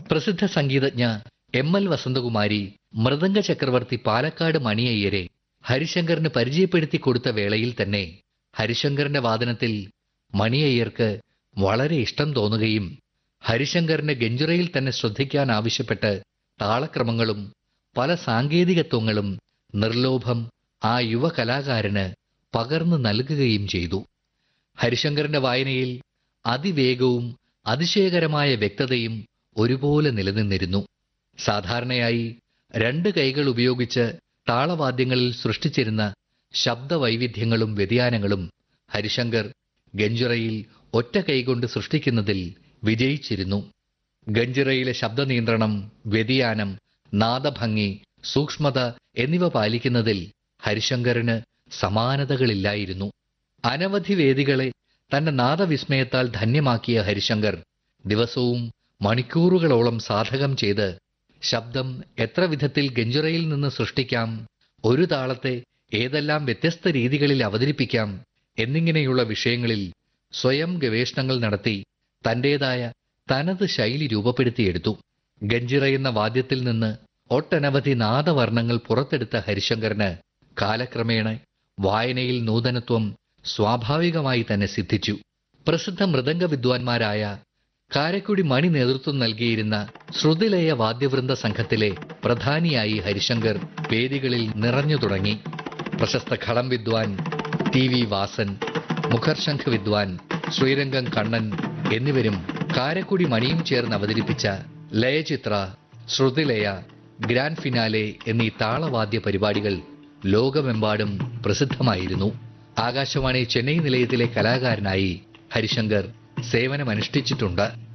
പ്രസിദ്ധ സംഗീതജ്ഞ M L Vasanthakumari മൃദംഗ ചക്രവർത്തി പാലക്കാട് മണിയയ്യരെ ഹരിശങ്കറിന് പരിചയപ്പെടുത്തി കൊടുത്ത വേളയിൽ തന്നെ ഹരിശങ്കറിന്റെ വാദനത്തിൽ മണിയയ്യർക്ക് വളരെ ഇഷ്ടം തോന്നുകയും ഹരിശങ്കറിന്റെ ഗഞ്ചുറയിൽ തന്നെ ശ്രദ്ധിക്കാൻ ആവശ്യപ്പെട്ട് താളക്രമങ്ങളും പല സാങ്കേതികത്വങ്ങളും നിർലോഭം ആ യുവ കലാകാരന് പകർന്നു നൽകുകയും ചെയ്തു ഹരിശങ്കറിന്റെ വായനയിൽ അതിവേഗവും അതിശയകരമായ വ്യക്തതയും ഒരുപോലെ നിലനിന്നിരുന്നു സാധാരണയായി രണ്ട് കൈകൾ ഉപയോഗിച്ച് താളവാദ്യങ്ങളിൽ സൃഷ്ടിച്ചിരുന്ന ശബ്ദവൈവിധ്യങ്ങളും വ്യതിയാനങ്ങളും ഹരിശങ്കർ ഗഞ്ചിറയിൽ ഒറ്റ കൈകൊണ്ട് സൃഷ്ടിക്കുന്നതിൽ വിജയിച്ചിരുന്നു ഗഞ്ചിറയിലെ ശബ്ദ നിയന്ത്രണം വ്യതിയാനം നാദഭംഗി സൂക്ഷ്മത എന്നിവ പാലിക്കുന്നതിൽ ഹരിശങ്കറിന് സമാനതകളില്ലായിരുന്നു അനവധി വേദികളെ തന്റെ നാദവിസ്മയത്താൽ ധന്യമാക്കിയ ഹരിശങ്കർ ദിവസവും മണിക്കൂറുകളോളം സാധകം ചെയ്ത് ശബ്ദം എത്ര വിധത്തിൽ ഗഞ്ചിറയിൽ നിന്ന് സൃഷ്ടിക്കാം ഒരു താളത്തെ ഏതെല്ലാം വ്യത്യസ്ത രീതികളിൽ അവതരിപ്പിക്കാം എന്നിങ്ങനെയുള്ള വിഷയങ്ങളിൽ സ്വയം ഗവേഷണങ്ങൾ നടത്തി തന്റേതായ തനത് ശൈലി രൂപപ്പെടുത്തിയെടുത്തു ഗഞ്ചിറ എന്ന വാദ്യത്തിൽ നിന്ന് ഒട്ടനവധി നാദവർണ്ണങ്ങൾ പുറത്തെടുത്ത ഹരിശങ്കറിന് കാലക്രമേണ വായനയിൽ നൂതനത്വം സ്വാഭാവികമായി തന്നെ സിദ്ധിച്ചു പ്രസിദ്ധ മൃദംഗ വിദ്വാൻമാരായ കാരക്കുടി മണി നേതൃത്വം നൽകിയിരുന്ന ശ്രുതിലയ വാദ്യവൃന്ദ സംഘത്തിലെ പ്രധാനിയായി ഹരിശങ്കർ വേദികളിൽ നിറഞ്ഞു തുടങ്ങി പ്രശസ്ത ഖളം വിദ്വാൻ ടി വി വാസൻ മുഖർശംഖ് വിദ്വാൻ ശ്രീരംഗം കണ്ണൻ എന്നിവരും കാരക്കുടി മണിയും ചേർന്ന് അവതരിപ്പിച്ച ലയചിത്ര ശ്രുതിലയ ഗ്രാൻഡ് ഫിനാലെ എന്നീ താളവാദ്യ പരിപാടികൾ ലോകമെമ്പാടും പ്രസിദ്ധമായിരുന്നു ആകാശവാണി ചെന്നൈ നിലയത്തിലെ കലാകാരനായി ഹരിശങ്കർ സേവനമനുഷ്ഠിച്ചിട്ടുണ്ട്